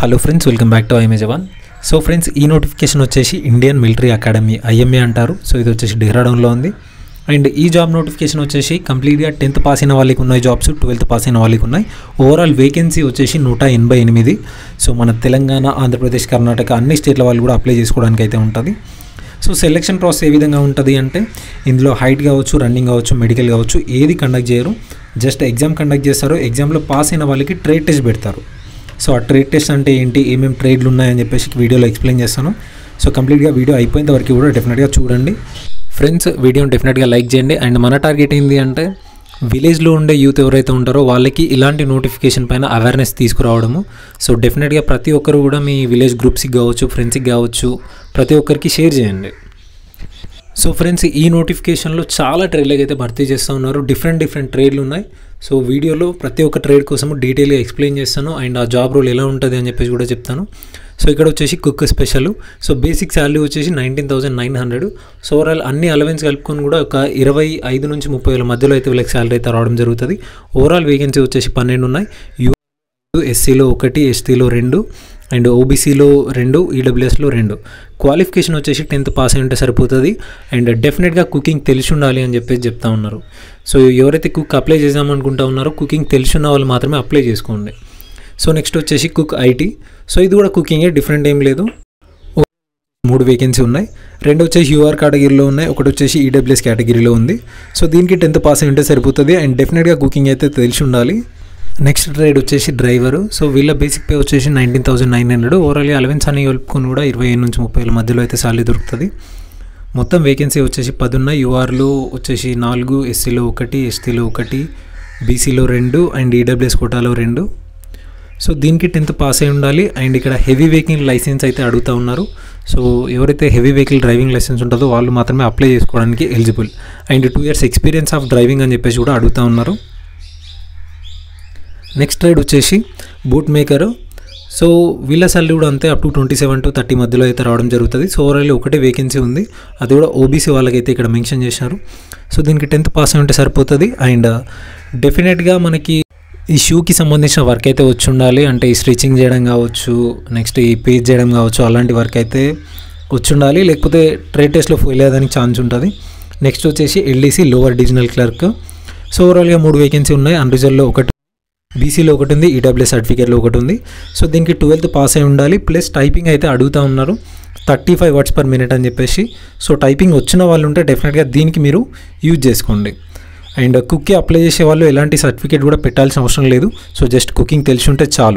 hello friends welcome back to IMA jawan so friends ఈ notification వచ్చేసి Indian military academy IMA అంటారు so ఇది వచ్చేసి డెహ్రాడూన్లో ఉంది అండ్ ఈ జాబ్ నోటిఫికేషన్ వచ్చేసి కంప్లీట్గా టెన్త్ పాస్ అయిన వాళ్ళకి ఉన్నాయి జాబ్స్ ట్వెల్త్ పాస్ అయిన వాళ్ళకి ఉన్నాయి ఓవరాల్ వేకెన్సీ వచ్చేసి నూట ఎనభై ఎనిమిది సో మన తెలంగాణ ఆంధ్రప్రదేశ్ కర్ణాటక అన్ని స్టేట్ల వాళ్ళు కూడా అప్లై చేసుకోవడానికి అయితే ఉంటుంది సో సెలెక్షన్ ప్రాసెస్ ఏ విధంగా ఉంటుంది అంటే ఇందులో హైట్ కావచ్చు రన్నింగ్ కావచ్చు మెడికల్ కావచ్చు ఏది కండక్ట్ చేయరు జస్ట్ ఎగ్జామ్ కండక్ట్ చేస్తారు ఎగ్జామ్లో పాస్ అయిన వాళ్ళకి ట్రేడ్ టెస్ట్ పెడతారు సో ఆ ట్రేడ్ టెస్ట్ అంటే ఏంటి ఏమేమి ట్రేడ్లు ఉన్నాయని చెప్పేసి వీడియోలో ఎక్స్ప్లెయిన్ చేస్తాను సో కంప్లీట్గా వీడియో అయిపోయేంత వరకు కూడా డెఫినెట్గా చూడండి ఫ్రెండ్స్ వీడియోని డెఫినెట్గా లైక్ చేయండి అండ్ మన టార్గెట్ ఏంటి అంటే విలేజ్లో ఉండే యూత్ ఎవరైతే ఉంటారో వాళ్ళకి ఇలాంటి నోటిఫికేషన్ పైన అవేర్నెస్ తీసుకురావడము సో డెఫినెట్గా ప్రతి ఒక్కరు కూడా మీ విలేజ్ గ్రూప్స్కి కావచ్చు ఫ్రెండ్స్కి కావచ్చు ప్రతి ఒక్కరికి షేర్ చేయండి సో ఫ్రెండ్స్ ఈ నోటిఫికేషన్లో చాలా ట్రేడ్లకి అయితే భర్తీ చేస్తూ ఉన్నారు డిఫరెంట్ డిఫరెంట్ ట్రేడ్లు ఉన్నాయి సో వీడియోలో ప్రతి ఒక్క ట్రేడ్ కోసం డీటెయిల్గా ఎక్స్ప్లెయిన్ చేస్తాను అండ్ ఆ జాబ్ రోల్ ఎలా ఉంటుంది అని చెప్పేసి కూడా చెప్తాను సో ఇక్కడ వచ్చేసి cook special so basic salary వచ్చేసి nineteen thousand nine hundred so overall అన్ని అలవెన్స్ కలుపుకొని కూడా ఒక ఇరవై ఐదు నుంచి ముప్పై వేల మధ్యలో అయితే వీళ్ళకి శాలరీ అయితే రావడం జరుగుతుంది ఓవరాల్ వేకెన్సీ వచ్చేసి పన్నెండు ఉన్నాయి యూ ఎస్సీలో ఒకటి ఎస్టీలో రెండు అండ్ ఓబీసీలో రెండు ఈడబ్ల్యూఎస్లో రెండు క్వాలిఫికేషన్ వచ్చేసి టెన్త్ పాస్ అయి ఉంటే సరిపోతుంది అండ్ డెఫినెట్గా కుకింగ్ తెలిసి ఉండాలి అని చెప్పేసి చెప్తా ఉన్నారు సో ఎవరైతే కుక్ అప్లై చేద్దాం అనుకుంటా ఉన్నారో కుకింగ్ తెలిసి ఉన్న వాళ్ళు మాత్రమే అప్లై చేసుకోండి సో నెక్స్ట్ వచ్చేసి కుక్ ఐటీ సో ఇది కూడా కుకింగే డిఫరెంట్ ఏం లేదు మూడు వేకెన్సీ ఉన్నాయి రెండు వచ్చేసి యూఆర్ కేటగిరీలో ఉన్నాయి ఒకటి వచ్చేసి ఈడబ్ల్యూఎస్ కేటగిరీలో ఉంది సో దీనికి టెన్త్ పాస్ అయి ఉంటే సరిపోతుంది అండ్ డెఫినెట్గా కుకింగ్ అయితే తెలిసి ఉండాలి నెక్స్ట్ ట్రేడ్ వచ్చేసి డ్రైవరు సో వీళ్ళ బేసిక్ పే వచ్చేసి nineteen thousand nine hundred overall allowance అని కలుపుకొని కూడా ఇరవై ఐదు నుంచి ముప్పై వేల మధ్యలో అయితే సాలరీ దొరుకుతుంది మొత్తం వేకెన్సీ వచ్చేసి పది ఉన్నాయి యూఆర్లో వచ్చేసి నాలుగు ఎస్సీలో ఒకటి ఎస్టీలో ఒకటి బీసీలో రెండు అండ్ ఈడబ్ల్యూఎస్ కోటాలో రెండు సో దీనికి టెన్త్ పాస్ అయి ఉండాలి అండ్ ఇక్కడ హెవీ వెహికల్ లైసెన్స్ అయితే అడుగుతూ ఉన్నారు సో ఎవరైతే హెవీ వెహికల్ డ్రైవింగ్ లైసెన్స్ ఉంటుందో వాళ్ళు మాత్రమే అప్లై చేసుకోవడానికి eligible and two years experience of driving అని చెప్పేసి కూడా అడుగుతూ ఉన్నారు నెక్స్ట్ ట్రేడ్ వచ్చేసి బూట్ మేకరు సో వీళ్ళ సాలరీ కూడా అంతే up to twenty seven to thirty మధ్యలో అయితే రావడం జరుగుతుంది సో ఓవరాల్ ఒకటే వేకెన్సీ ఉంది అది కూడా ఓబీసీ వాళ్ళకైతే ఇక్కడ మెన్షన్ చేశారు సో దీనికి టెన్త్ పాస్ అయి ఉంటే సరిపోతుంది అండ్ డెఫినెట్గా మనకి ఈ షూకి సంబంధించిన వర్క్ అయితే వచ్చి ఉండాలి అంటే ఈ స్టిచ్చింగ్ చేయడం కావచ్చు నెక్స్ట్ ఈ పేజ్ చేయడం కావచ్చు అలాంటి వర్క్ అయితే వచ్చి ఉండాలి లేకపోతే ట్రేడ్ టెస్ట్లో ఫెయిల్ అయ్యేదానికి ఛాన్స్ ఉంటుంది నెక్స్ట్ వచ్చేసి LDC lower divisional clerk so ఓవరాల్గా మూడు వేకెన్సీ ఉన్నాయి అన్రిజర్వ్లో ఒకటి బీసీలో ఒకటి ఉంది ఈడబ్ల్యూ సర్టిఫికేట్లో ఒకటి ఉంది సో దీనికి ట్వెల్త్ పాస్ అయి ఉండాలి ప్లస్ టైపింగ్ అయితే అడుగుతూ ఉన్నారు thirty five words per minute అని చెప్పేసి సో టైపింగ్ వచ్చిన వాళ్ళు ఉంటే డెఫినెట్గా దీనికి మీరు యూజ్ చేసుకోండి అండ్ కుక్కి అప్లై చేసే వాళ్ళు ఎలాంటి సర్టిఫికేట్ కూడా పెట్టాల్సిన అవసరం లేదు సో జస్ట్ కుకింగ్ తెలిసి ఉంటే చాలు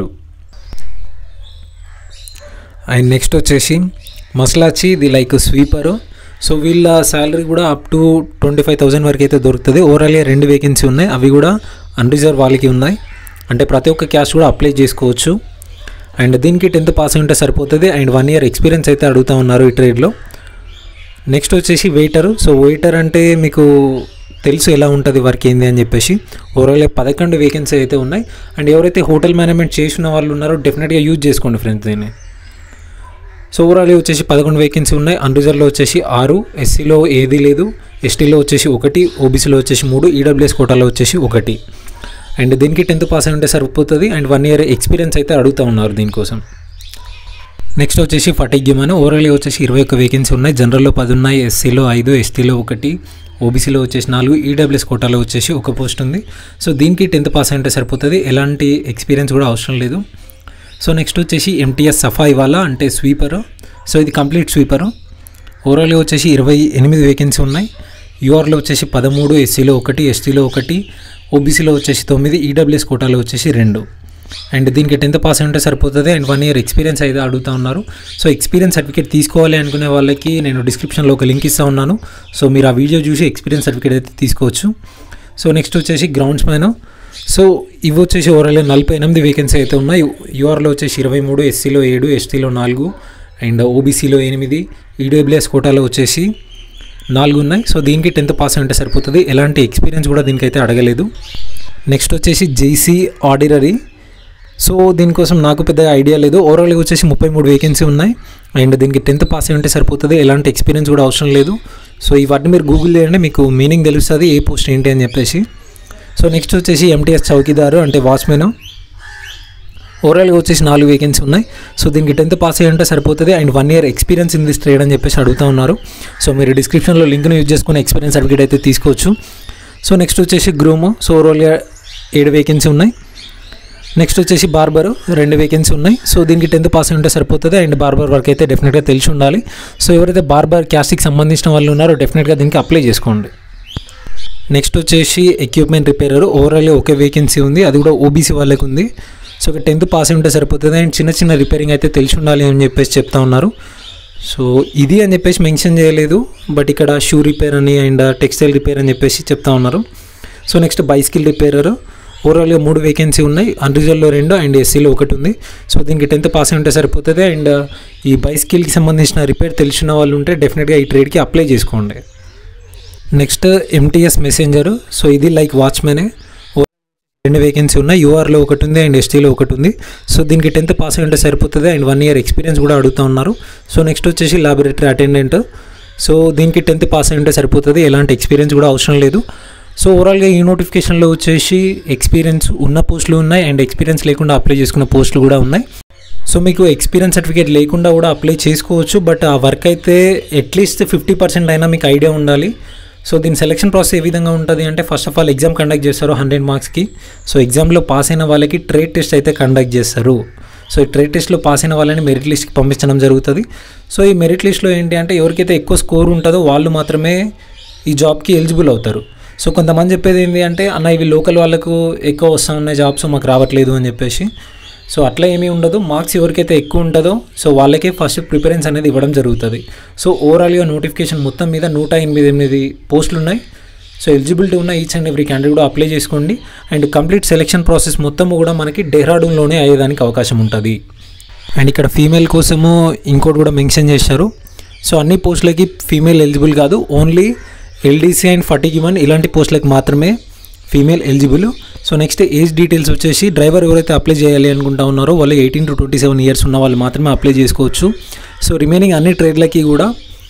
అండ్ నెక్స్ట్ వచ్చేసి మసలాచి ఇది లైక్ స్వీపరు సో వీళ్ళ శాలరీ కూడా up to twenty five thousand వరకు అయితే దొరుకుతుంది ఓవరాల్గా రెండు వేకెన్సీ ఉన్నాయి అవి కూడా అన్రిజర్వ్ వాళ్ళకి ఉన్నాయి అంటే ప్రతి ఒక్క క్యాస్ట్ కూడా అప్లై చేసుకోవచ్చు అండ్ దీనికి టెన్త్ పాస్ ఉంటే సరిపోతుంది అండ్ వన్ ఇయర్ ఎక్స్పీరియన్స్ అయితే అడుగుతూ ఉన్నారు ఈ ట్రేడ్లో నెక్స్ట్ వచ్చేసి వెయిటర్ సో వెయిటర్ అంటే మీకు తెలుసు ఎలా ఉంటుంది వర్క్ ఏంది అని చెప్పేసి ఓవరాల్ పదకొండు వేకెన్సీ అయితే ఉన్నాయి అండ్ ఎవరైతే హోటల్ మేనేజ్మెంట్ చేసిన వాళ్ళు ఉన్నారో డెఫినెట్గా యూజ్ చేసుకోండి ఫ్రెండ్స్ దీన్ని సో ఓవరాల్ వచ్చేసి పదకొండు వేకెన్సీ ఉన్నాయి అన్రిజర్వ్లో వచ్చేసి ఆరు ఎస్సీలో ఏది లేదు ఎస్టీలో వచ్చేసి ఒకటి ఓబీసీలో వచ్చేసి మూడు ఈడబ్ల్యూఎస్ కోటాలో వచ్చేసి ఒకటి అండ్ దీనికి టెన్త్ పాస్ అయి ఉంటే సరిపోతుంది అండ్ వన్ ఇయర్ ఎక్స్పీరియన్స్ అయితే అడుగుతూ ఉన్నారు దీనికోసం నెక్స్ట్ వచ్చేసి ఫటిగ్యం అని ఓవరాల్గా వచ్చేసి ఇరవై ఒక్క వేకెన్సీ ఉన్నాయి జనరల్లో పది ఉన్నాయి ఎస్సీలో ఐదు ఎస్టీలో ఒకటి ఓబీసీలో వచ్చేసి నాలుగు ఈడబ్ల్యూఎస్ కోటాలో వచ్చేసి ఒక పోస్ట్ ఉంది సో దీనికి టెన్త్ పాస్ అంటే సరిపోతుంది ఎలాంటి ఎక్స్పీరియన్స్ కూడా అవసరం లేదు సో నెక్స్ట్ వచ్చేసి ఎంటీఎస్ సఫా ఇవాళ అంటే స్వీపరు సో ఇది కంప్లీట్ స్వీపరు ఓవరాల్గా వచ్చేసి ఇరవై ఎనిమిది వేకెన్సీ ఉన్నాయి యూఆర్లో వచ్చేసి పదమూడు ఎస్సీలో ఒకటి ఎస్టీలో ఒకటి ఓబీసీలో వచ్చేసి తొమ్మిది ఈడబ్ల్యూఎస్ కోటాలో వచ్చేసి రెండు అండ్ దీనికి టెన్త్ పాస్ ఉంటే సరిపోతుంది అండ్ వన్ ఇయర్ ఎక్స్పీరియన్స్ అయితే అడుగుతూ ఉన్నారు సో ఎక్స్పీరియన్స్ సర్టిఫికేట్ తీసుకోవాలి అనుకునే వాళ్ళకి నేను డిస్క్రిప్షన్లో ఒక లింక్ ఇస్తూ ఉన్నాను సో మీరు ఆ వీడియో చూసి ఎక్స్పీరియన్స్ సర్టిఫికేట్ అయితే తీసుకోవచ్చు సో నెక్స్ట్ వచ్చేసి గ్రౌండ్స్ మ్యాన్ సో ఇవి వచ్చేసి ఓవరాల్ నలభై ఎనిమిది వేకెన్సీ అయితే ఉన్నాయి యూఆర్లో వచ్చేసి ఇరవై మూడు ఎస్సీలో ఏడు ఎస్టీలో నాలుగు అండ్ ఓబీసీలో ఎనిమిది ఈడబ్ల్యూఎస్ కోటాలో వచ్చేసి నాలుగు ఉన్నాయి సో దీనికి టెన్త్ పాస్ ఉంటే సరిపోతుంది ఎలాంటి ఎక్స్పీరియన్స్ కూడా దీనికైతే అడగలేదు నెక్స్ట్ వచ్చేసి జేసీ ఆర్డినరీ సో దీనికోసం నాకు పెద్దగా ఐడియా లేదు ఓవరాల్గా వచ్చేసి ముప్పై మూడు వేకెన్సీ ఉన్నాయి అండ్ దీనికి టెన్త్ పాస్ అయి ఉంటే సరిపోతుంది ఎలాంటి ఎక్స్పీరియన్స్ కూడా అవసరం లేదు సో ఇవన్నీ మీరు గూగుల్ చేయండి మీకు మీనింగ్ తెలుస్తుంది ఏ పోస్ట్ ఏంటి అని చెప్పేసి సో నెక్స్ట్ వచ్చేసి ఎంటీఎస్ చౌకీదారు అంటే వాచ్మెన్ ఓవరాల్గా వచ్చేసి నాలుగు వేకెన్సీ ఉన్నాయి సో దీనికి టెన్త్ పాస్ అయ్యి ఉంటే సరిపోతుంది and one year experience in this trade అని చెప్పేసి అడుగుతూ ఉన్నారు సో మీరు డిస్క్రిప్షన్లో లింక్ను యూజ్ చేసుకుని ఎక్స్పీరియన్స్ సర్టిఫికేట్ అయితే తీసుకోవచ్చు సో నెక్స్ట్ వచ్చేసి గ్రూము సో ఓవరాల్గా ఏడు వేకెన్సీ ఉన్నాయి నెక్స్ట్ వచ్చేసి బార్బర్ రెండు వేకెన్సీ ఉన్నాయి సో దీనికి టెన్త్ పాస్ ఉంటే సరిపోతుంది అండ్ బార్బర్ వర్క్ అయితే డెఫినెట్గా తెలిసి ఉండాలి సో ఎవరైతే బార్బర్ క్యాస్ట్కి సంబంధించిన వాళ్ళు ఉన్నారో డెఫినెట్గా దీనికి అప్లై చేసుకోండి నెక్స్ట్ వచ్చేసి ఎక్విప్మెంట్ రిపేరర్ ఓవరాల్ ఒకే వేకెన్సీ ఉంది అది కూడా ఓబీసీ వాళ్ళకి ఉంది సో ఒక టెన్త్ పాస్ ఉంటే సరిపోతుంది అండ్ చిన్న చిన్న రిపేరింగ్ అయితే తెలిసి ఉండాలి అని చెప్పేసి చెప్తా ఉన్నారు సో ఇది అని చెప్పేసి మెన్షన్ చేయలేదు బట్ ఇక్కడ షూ రిపేర్ అని అండ్ టెక్స్టైల్ రిపేర్ అని చెప్పేసి చెప్తా ఉన్నారు సో నెక్స్ట్ బైస్కిల్ రిపేరర్ ఓవరాల్గా మూడు వేకెన్సీ ఉన్నాయి అన్రిజర్వ్లో రెండు అండ్ ఎస్సీలో ఒకటి ఉంది సో దీనికి టెన్త్ పాస్ ఉంటే సరిపోతుంది అండ్ ఈ బైస్కిల్కి సంబంధించిన రిపేర్ తెలిసిన వాళ్ళు ఉంటే డెఫినెట్గా ఈ ట్రేడ్కి అప్లై చేసుకోండి నెక్స్ట్ ఎంటీఎస్ మెసెంజర్ సో ఇది లైక్ వాచ్మెనే రెండు వేకెన్సీ ఉన్నాయి యూఆర్లో ఒకటి ఉంది అండ్ ఎస్టీలో ఒకటి ఉంది సో దీనికి టెన్త్ పాస్ అయి ఉంటే సరిపోతుంది అండ్ వన్ ఇయర్ ఎక్స్పీరియన్స్ కూడా అడుగుతూ ఉన్నారు సో నెక్స్ట్ వచ్చేసి లాబొరేటరీ అటెండెంట్ సో దీనికి టెన్త్ పాస్ అయి ఉంటే సరిపోతుంది ఎలాంటి ఎక్స్పీరియన్స్ కూడా అవసరం లేదు సో ఓవరాల్గా ఈ నోటిఫికేషన్లో వచ్చేసి ఎక్స్పీరియన్స్ ఉన్న పోస్టులు ఉన్నాయి అండ్ ఎక్స్పీరియన్స్ లేకుండా అప్లై చేసుకున్న పోస్టులు కూడా ఉన్నాయి సో మీకు ఎక్స్పీరియన్స్ సర్టిఫికేట్ లేకుండా కూడా అప్లై చేసుకోవచ్చు బట్ ఆ వర్క్ అయితే అట్లీస్ట్ ఫిఫ్టీ పర్సెంట్ అయినా మీకు ఐడియా ఉండాలి సో దీని సెలక్షన్ ప్రాసెస్ ఏ విధంగా ఉంటుంది అంటే first of all exam conduct చేస్తారు హండ్రెడ్ మార్క్స్కి సో ఎగ్జామ్లో పాస్ అయిన వాళ్ళకి ట్రేడ్ టెస్ట్ అయితే కండక్ట్ చేస్తారు సో ఈ ట్రేడ్ టెస్ట్లో పాస్ అయిన వాళ్ళని మెరిట్ లిస్ట్కి పంపించడం జరుగుతుంది సో ఈ మెరిట్ లిస్ట్లో ఏంటి అంటే ఎవరికైతే ఎక్కువ స్కోర్ ఉంటుందో వాళ్ళు మాత్రమే ఈ జాబ్కి ఎలిజిబుల్ అవుతారు సో కొంతమంది చెప్పేది ఏంటి అంటే అన్న ఇవి లోకల్ వాళ్ళకు ఎక్కువ వస్తూ ఉన్నాయి జాబ్స్ మాకు రావట్లేదు అని చెప్పేసి సో అట్లా ఏమీ ఉండదు మార్క్స్ ఎవరికైతే ఎక్కువ ఉంటుందో సో వాళ్ళకే ఫస్ట్ ప్రిఫరెన్స్ అనేది ఇవ్వడం జరుగుతుంది సో ఓవరాల్గా నోటిఫికేషన్ మొత్తం మీద నూట ఎనిమిది ఎనిమిది పోస్టులు ఉన్నాయి సో ఎలిజిబిలిటీ ఉన్న ఈచ్ అండ్ ఎవ్రీ క్యాండిడేట్ కూడా అప్లై చేసుకోండి అండ్ కంప్లీట్ సెలెక్షన్ ప్రాసెస్ మొత్తం కూడా మనకి డెహ్రాడూన్లోనే అయ్యేదానికి అవకాశం ఉంటుంది అండ్ ఇక్కడ ఫీమేల్ కోసము ఇంకోటి కూడా మెన్షన్ చేశారు సో అన్ని పోస్టులకి ఫీమేల్ ఎలిజిబుల్ కాదు ఓన్లీ ఎల్డీసీ అండ్ ఫార్టీకి వన్ ఇలాంటి పోస్టులకు మాత్రమే female eligible so next age details వచ్చేసి డ్రైవర్ ఎవరైతే అప్లై చేయాలి అనుకుంటా ఉన్నారో వాళ్ళు eighteen to twenty seven years ఉన్న వాళ్ళు మాత్రమే అప్లై చేసుకోవచ్చు సో రిమైనింగ్ అన్ని ట్రేడ్లకి కూడా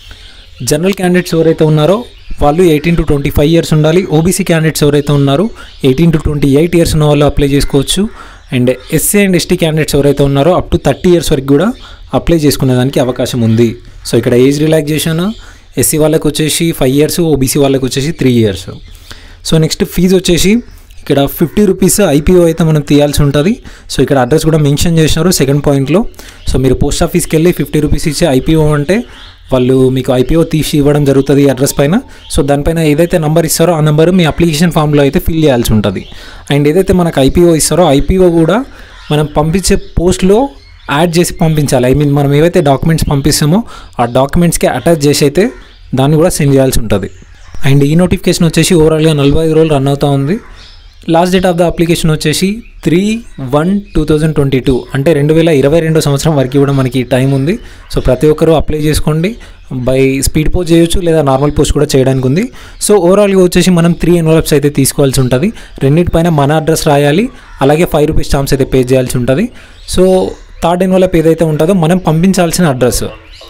జనరల్ క్యాండిడేట్స్ ఎవరైతే ఉన్నారో వాళ్ళు eighteen to twenty five years ఉండాలి ఓబీసీ క్యాండిడేట్స్ ఎవరైతే ఉన్నారో eighteen to twenty eight years ఉన్న వాళ్ళు అప్లై చేసుకోవచ్చు and SC and ST candidates ఎవరైతే ఉన్నారో అప్ టు థర్టీ ఇయర్స్ వరకు కూడా అప్లై చేసుకునేదానికి అవకాశం ఉంది సో ఇక్కడ ఏజ్ రిలాక్సేషన్ ఎస్సీ వాళ్ళకి వచ్చేసి ఫైవ్ ఇయర్స్ ఓబీసీ వాళ్ళకి వచ్చేసి three years so next fees వచ్చేసి ఇక్కడ ఫిఫ్టీ రూపీస్ ఐపీఓ అయితే మనం తీయాల్సి ఉంటుంది సో ఇక్కడ అడ్రస్ కూడా మెన్షన్ చేసినారు సెకండ్ పాయింట్లో సో మీరు పోస్ట్ ఆఫీస్కి వెళ్ళి ఫిఫ్టీ రూపీస్ ఇచ్చే ఐపీఓ అంటే వాళ్ళు మీకు ఐపీఓ తీసి ఇవ్వడం జరుగుతుంది ఈ అడ్రస్ పైన సో దానిపైన ఏదైతే నెంబర్ ఇస్తారో ఆ నెంబర్ మీ అప్లికేషన్ ఫామ్లో అయితే ఫిల్ చేయాల్సి ఉంటుంది అండ్ ఏదైతే మనకు ఐపీఓ ఇస్తారో ఐపీఓ కూడా మనం పంపించే పోస్ట్లో యాడ్ చేసి పంపించాలి ఐ మీన్ మనం ఏవైతే డాక్యుమెంట్స్ పంపిస్తామో ఆ డాక్యుమెంట్స్కి అటాచ్ చేసి అయితే దాన్ని కూడా సెండ్ చేయాల్సి ఉంటుంది అండ్ ఈ నోటిఫికేషన్ వచ్చేసి ఓవరాల్గా నలభై ఐదు రోజులు రన్ అవుతూ ఉంది last date of the application వచ్చేసి three one two thousand twenty two అంటే రెండు వేల ఇరవై రెండో సంవత్సరం వరకు కూడా మనకి టైం ఉంది సో ప్రతి ఒక్కరూ అప్లై చేసుకోండి బై స్పీడ్ పోస్ట్ చేయొచ్చు లేదా నార్మల్ పోస్ట్ కూడా చేయడానికి ఉంది సో ఓవరాల్గా వచ్చేసి మనం త్రీ ఎన్వలప్స్ అయితే తీసుకోవాల్సి ఉంటుంది రెండింటిపైన మన అడ్రస్ రాయాలి అలాగే ఫైవ్ రూపీస్ స్టాంప్స్ అయితే పే చేయాల్సి ఉంటుంది సో థర్డ్ ఎన్వలప్ ఏదైతే ఉంటుందో మనం పంపించాల్సిన అడ్రస్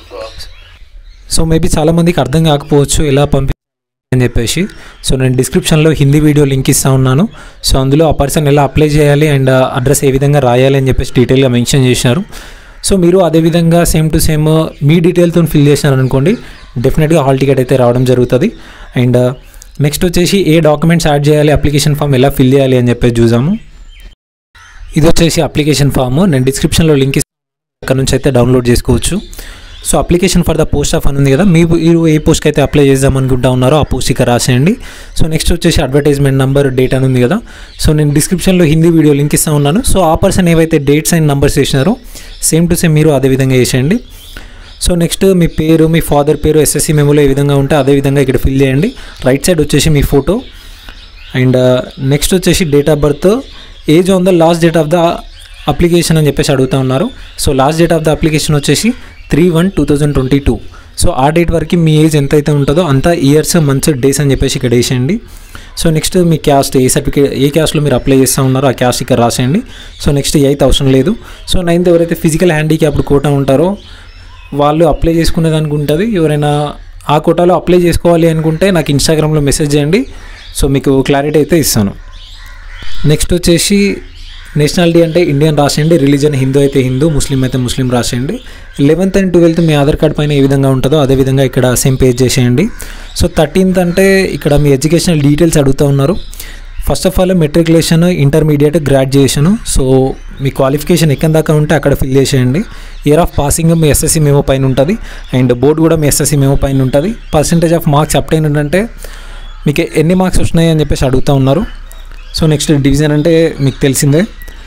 సో మేబీ చాలామందికి అర్థం కాకపోవచ్చు ఎలా పంపి అని చెప్పేసి సో నేను డిస్క్రిప్షన్లో హిందీ వీడియో లింక్ ఇస్తా ఉన్నాను సో అందులో ఆ పర్సన్ ఎలా అప్లై చేయాలి అండ్ అడ్రస్ ఏ విధంగా రాయాలి అని చెప్పేసి డీటెయిల్గా మెన్షన్ చేశారు సో మీరు అదేవిధంగా సేమ్ టు సేమ్ మీ డీటెయిల్తో ఫిల్ చేశారు అనుకోండి డెఫినెట్గా హాల్ టికెట్ అయితే రావడం జరుగుతుంది అండ్ నెక్స్ట్ వచ్చేసి ఏ డాక్యుమెంట్స్ యాడ్ చేయాలి అప్లికేషన్ ఫామ్ ఎలా ఫిల్ చేయాలి అని చెప్పేసి చూసాము ఇది వచ్చేసి అప్లికేషన్ ఫామ్ నేను డిస్క్రిప్షన్లో లింక్ అక్కడ నుంచి అయితే డౌన్లోడ్ చేసుకోవచ్చు so application for the post of అని ఉంది కదా మీ మీరు ఏ పోస్ట్కి అయితే అప్లై చేద్దాం అనుకుంటా ఉన్నారో ఆ పోస్ట్ ఇక్కడ రాసేయండి సో నెక్స్ట్ వచ్చేసి అడ్వర్టైజ్మెంట్ నెంబర్ డేట్ అని ఉంది కదా సో నేను డిస్క్రిప్షన్లో హిందీ వీడియో లింక్ ఇస్తా ఉన్నాను సో ఆ పర్సన్ ఏవైతే డేట్స్ అండ్ నెంబర్స్ వేసినారో సేమ్ టు సేమ్ మీరు అదే విధంగా వేసేయండి సో నెక్స్ట్ మీ పేరు మీ ఫాదర్ పేరు ఎస్ఎస్సి మెమోలో ఏ విధంగా ఉంటే అదే విధంగా ఇక్కడ ఫిల్ చేయండి రైట్ సైడ్ వచ్చేసి మీ ఫోటో అండ్ నెక్స్ట్ వచ్చేసి date of birth age on the last date of the application అని చెప్పేసి అడుగుతా ఉన్నారు so last date of the application వచ్చేసి three one two thousand twenty two so ఆ డేట్ వరకు మీ ఏజ్ ఎంత అయితే ఉంటుందో అంత ఇయర్స్ మంత్స్ డేస్ అని చెప్పేసి ఇక్కడ వేసేయండి సో నెక్స్ట్ మీ క్యాస్ట్ ఏ సర్టిఫికేట్ ఏ క్యాస్ట్లో మీరు అప్లై చేస్తూ ఉన్నారో ఆ క్యాస్ట్ ఇక్కడ రాసేయండి సో నెక్స్ట్ ఎయిత్ అవసరం లేదు సో నైన్త్ ఎవరైతే ఫిజికల్ హ్యాండిక్యాప్డ్ కోటా ఉంటారో వాళ్ళు అప్లై చేసుకునే దానికి ఉంటుంది ఎవరైనా ఆ కోటాలో అప్లై చేసుకోవాలి అనుకుంటే నాకు ఇన్స్టాగ్రామ్లో మెసేజ్ చేయండి సో మీకు క్లారిటీ అయితే ఇస్తాను నెక్స్ట్ వచ్చేసి నేషనాలిటీ అంటే ఇండియన్ రాసేయండి రిలీజన్ హిందూ అయితే హిందూ ముస్లిం అయితే ముస్లిం రాసేయండి లెవెన్త్ అండ్ ట్వెల్త్ మీ ఆధార్ కార్డ్ పైన ఏ విధంగా ఉంటుందో అదే విధంగా ఇక్కడ సేమ్ పేజ్ చేసేయండి సో థర్టీన్త్ అంటే ఇక్కడ మీ ఎడ్యుకేషనల్ డీటెయిల్స్ అడుగుతూ ఉన్నారు first of all matriculation intermediate graduation so మీ క్వాలిఫికేషన్ ఎక్కడ దాకా ఉంటే అక్కడ ఫిల్ చేసేయండి ఇయర్ ఆఫ్ పాసింగ్ మీ ఎస్ఎస్సి మేమో పైన ఉంటుంది అండ్ బోర్డు కూడా మీ ఎస్ఎస్సి మేమో పైన ఉంటుంది పర్సంటేజ్ ఆఫ్ మార్క్స్ అప్టైన్ అంటే మీకు ఎన్ని మార్క్స్ వచ్చినాయి అని చెప్పేసి అడుగుతూ ఉన్నారు సో నెక్స్ట్ డివిజన్ అంటే మీకు తెలిసిందే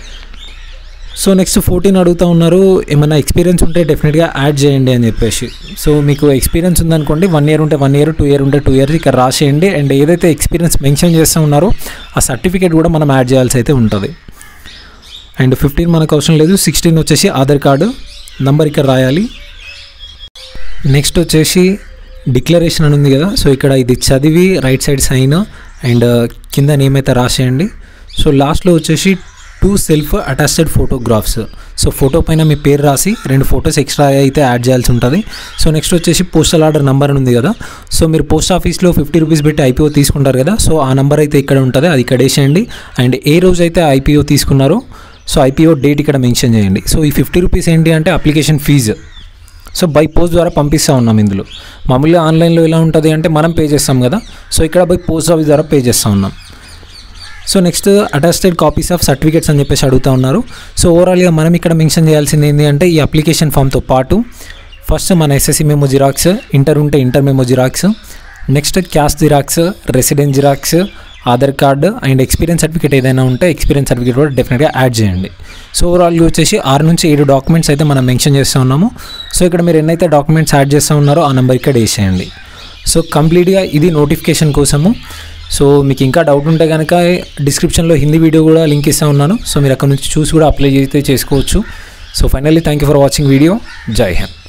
సో నెక్స్ట్ ఫోర్టీన్ అడుగుతూ ఉన్నారు ఏమైనా ఎక్స్పీరియన్స్ ఉంటే డెఫినెట్గా యాడ్ చేయండి అని చెప్పేసి సో మీకు ఎక్స్పీరియన్స్ ఉందనుకోండి వన్ ఇయర్ ఉంటే వన్ ఇయర్ టూ ఇయర్ ఉంటే టూ ఇయర్స్ ఇక్కడ రాసేయండి అండ్ ఏదైతే ఎక్స్పీరియన్స్ మెన్షన్ చేస్తూ ఉన్నారో ఆ సర్టిఫికేట్ కూడా మనం యాడ్ చేయాల్సి అయితే ఉంటుంది అండ్ ఫిఫ్టీన్ మనకు అవసరం లేదు సిక్స్టీన్ వచ్చేసి ఆధార్ కార్డు నంబర్ ఇక్కడ రాయాలి నెక్స్ట్ వచ్చేసి డిక్లరేషన్ అని ఉంది కదా సో ఇక్కడ ఇది చదివి రైట్ సైడ్ సైన్ అండ్ కింద నేమ్ అయితే రాసేయండి సో లాస్ట్లో వచ్చేసి two self attached photographs so photo పైన మీ పేరు రాసి రెండు ఫొటోస్ ఎక్స్ట్రా అయితే యాడ్ చేయాల్సి ఉంటుంది సో నెక్స్ట్ వచ్చేసి పోస్టల్ ఆర్డర్ నెంబర్ అని ఉంది కదా సో మీరు పోస్ట్ ఆఫీస్లో ఫిఫ్టీ రూపీస్ పెట్టి ఐపీఓ తీసుకుంటారు కదా సో ఆ నెంబర్ అయితే ఇక్కడ ఉంటుంది అది ఇక్కడ వేసేయండి అండ్ ఏ రోజు అయితే ఐపీఓ తీసుకున్నారో సో ఐపీఓ డేట్ ఇక్కడ మెన్షన్ చేయండి సో ఈ ఫిఫ్టీ రూపీస్ ఏంటి అంటే application fees so by post ద్వారా పంపిస్తూ ఉన్నాం ఇందులో మామూలుగా ఆన్లైన్లో ఎలా ఉంటుంది అంటే మనం పే చేస్తాం కదా సో ఇక్కడ బై పోస్ట్ ఆఫీస్ ద్వారా పే చేస్తూ ఉన్నాం so next attested copies of certificates అని చెప్పేసి అడుగుతూ ఉన్నారు సో ఓవరాల్గా మనం ఇక్కడ మెన్షన్ చేయాల్సింది ఏంటి అంటే ఈ అప్లికేషన్ ఫామ్తో పాటు ఫస్ట్ మన ఎస్ఎస్సి మెమో జిరాక్స్ ఇంటర్ ఉంటే inter memo xerox next caste xerox resident xerox Aadhaar card and experience certificate ఏదైనా ఉంటే ఎక్స్పీరియన్స్ సర్టిఫికేట్ కూడా డెఫినెట్గా యాడ్ చేయండి సో ఓవరాల్గా వచ్చేసి ఆరు నుంచి ఏడు డాక్యుమెంట్స్ అయితే మనం మెన్షన్ చేస్తూ ఉన్నాము సో ఇక్కడ మీరు ఎన్నైతే డాక్యుమెంట్స్ యాడ్ చేస్తూ ఉన్నారో ఆ నెంబర్ ఇక్కడ వేసేయండి సో కంప్లీట్గా ఇది నోటిఫికేషన్ కోసము సో మీకు ఇంకా డౌట్ ఉంటే కనుక డిస్క్రిప్షన్లో హిందీ వీడియో కూడా లింక్ ఇస్తూ ఉన్నాను సో మీరు అక్కడ నుంచి చూసి కూడా అప్లై చేస్తే చేసుకోవచ్చు so finally thank you for watching video జై హింద్